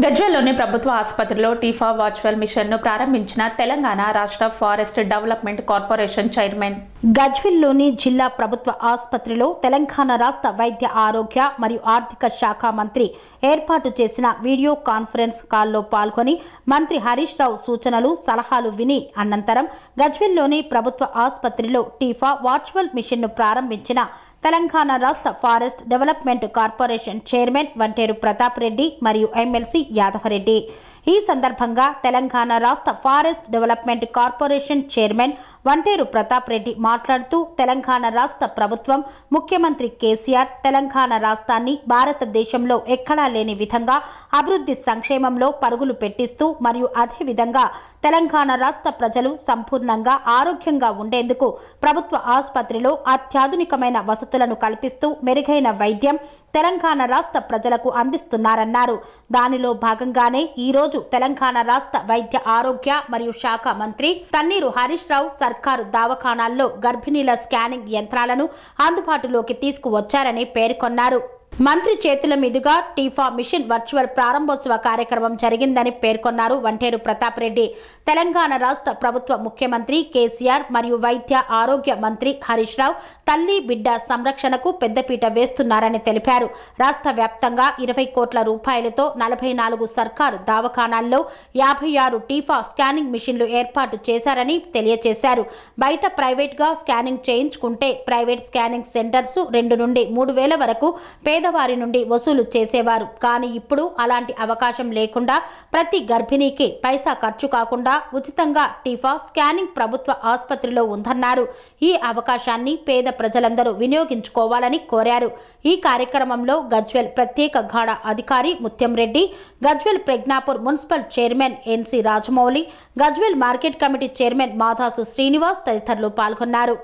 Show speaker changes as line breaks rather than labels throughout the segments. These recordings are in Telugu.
గజ్వెల్లోని ప్రభుత్వ ఆసుపత్రిలో టీఫా వర్చువల్ మిషన్ను ప్రారంభించిన తెలంగాణ రాష్ట్ర ఫారెస్ట్ డెవలప్మెంట్ కార్పొరేషన్ చైర్మన్
గజ్వెల్లోని జిల్లా ప్రభుత్వ ఆసుపత్రిలో తెలంగాణ రాష్ట్ర వైద్య ఆరోగ్య మరియు ఆర్థిక శాఖ మంత్రి ఏర్పాటు చేసిన వీడియో కాన్ఫరెన్స్ కాల్లో పాల్గొని మంత్రి హరీష్ రావు సూచనలు సలహాలు విని అనంతరం గజ్వెల్లోని ప్రభుత్వ ఆసుపత్రిలో టీఫా వర్చువల్ మిషన్ను ప్రారంభించిన తెలంగాణ రాష్ట్ర forest development corporation chairman Vanteru Pratap Reddy మరియు ఎమ్మెల్సీ యాదవరెడ్డి ఈ సందర్భంగా తెలంగాణ రాష్ట్ర forest development corporation chairman Vanteru Pratap Reddy మాట్లాడుతూ తెలంగాణ రాష్ట్ర ప్రభుత్వం ముఖ్యమంత్రి కేసీఆర్ తెలంగాణ రాష్ట్రాన్ని భారతదేశంలో ఎక్కడా లేని విధంగా అభివృద్ధి సంక్షేమంలో పరుగులు పెట్టిస్తూ మరియు అదేవిధంగా తెలంగాణ రాష్ట్ర ప్రజలు సంపూర్ణంగా ఆరోగ్యంగా ఉండేందుకు ప్రభుత్వ ఆసుపత్రిలో అత్యాధునికమైన వసతులను కల్పిస్తూ మెరుగైన వైద్యం తెలంగాణ రాష్ట్ర ప్రజలకు అందిస్తున్నారన్నారు దానిలో భాగంగానే ఈ రోజు తెలంగాణ రాష్ట్ర వైద్య ఆరోగ్య మరియు శాఖ మంత్రి తన్నీరు హరీష్ రావు సర్కారు దవాఖానాల్లో గర్భిణీల స్కానింగ్ యంత్రాలను అందుబాటులోకి తీసుకువచ్చారని పేర్కొన్నారు మంత్రి చేతుల మీదుగా టీఫా మిషన్ వర్చువల్ ప్రారంభోత్సవ కార్యక్రమం జరిగిందని పేర్కొన్నారు వంటేరు ప్రతాప్ రెడ్డి తెలంగాణ రాష్ట్ర ప్రభుత్వ ముఖ్యమంత్రి కేసీఆర్ మరియు వైద్య ఆరోగ్య మంత్రి హరీష్ రావు తల్లి బిడ్డ సంరక్షణకు పెద్దపీట వేస్తున్నారని తెలిపారు రాష్ట్ర వ్యాప్తంగా ఇరవై కోట్ల రూపాయలతో నలభై నాలుగు సర్కారు దవాఖానాల్లో యాభై ఆరు టీఫా స్కానింగ్ మిషన్లు ఏర్పాటు చేశారని తెలియజేశారు బయట ప్రైవేట్గా స్కానింగ్ చేయించుకుంటే ప్రైవేట్ స్కానింగ్ సెంటర్స్ రెండు నుండి మూడు వేల వరకు పేదవారి నుండి వసూలు చేసేవారు కానీ ఇప్పుడు అలాంటి అవకాశం లేకుండా ప్రతి గర్భిణీకి పైసా ఖర్చు కాకుండా ఉచితంగా టీఫా స్కానింగ్ ప్రభుత్వ ఆసుపత్రిలో ఉందన్నారు ఈ అవకాశాన్ని పేద ప్రజలందరూ వినియోగించుకోవాలని కోరారు ఈ కార్యక్రమంలో గజ్వెల్ ప్రత్యేక ఘాడ అధికారి Muthyam Reddy Gajwel Pragnapur municipal chairman N C Rajamouli Gajwel market committee chairman Madhasu Srinivas తదితరులు పాల్గొన్నారు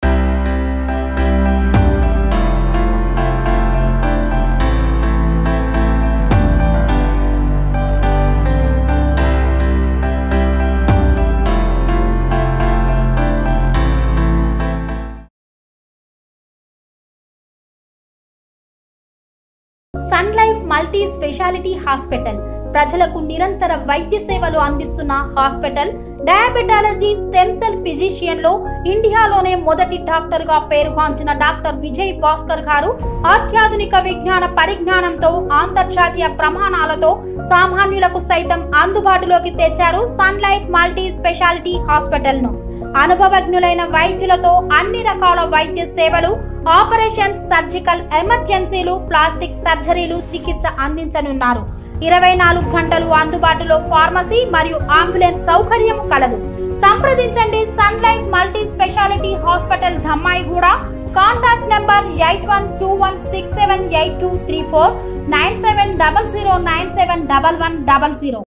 Sun Life multi speciality hospital ప్రజలకు నిరంతర వైద్య సేవలు అందిస్తున్న hospital diabetology stem cell physician లో ఇండియాలోనే మొదటి డాక్టర్ గా పేరుగాంచిన డాక్టర్ విజయ్ భాస్కర్ గారు అత్యాధునిక విజ్ఞాన పరిజ్ఞానంతో అంతర్జాతీయ ప్రమాణాలతో సామాన్యులకు సైతం అందుబాటులోకి తెచ్చారు Sun Life multi speciality hospital ను అనుభవజ్ఞులైన వైద్యులతో అన్ని రకాల వైద్య సేవలు ఆపరేషన్స్ సర్జికల్ ఎమర్జెన్సీలు ప్లాస్టిక్ సర్జరీలు చికిత్స అందించనున్నారు ఇరవై నాలుగు గంటలు అందుబాటులో ఫార్మసీ మరియు అంబులెన్స్ సౌకర్యం కలదు సంప్రదించండి Sun Life multi speciality hospital Dammaiguda contact number eight one two one six seven eight two three four nine seven double zero nine seven double one double zero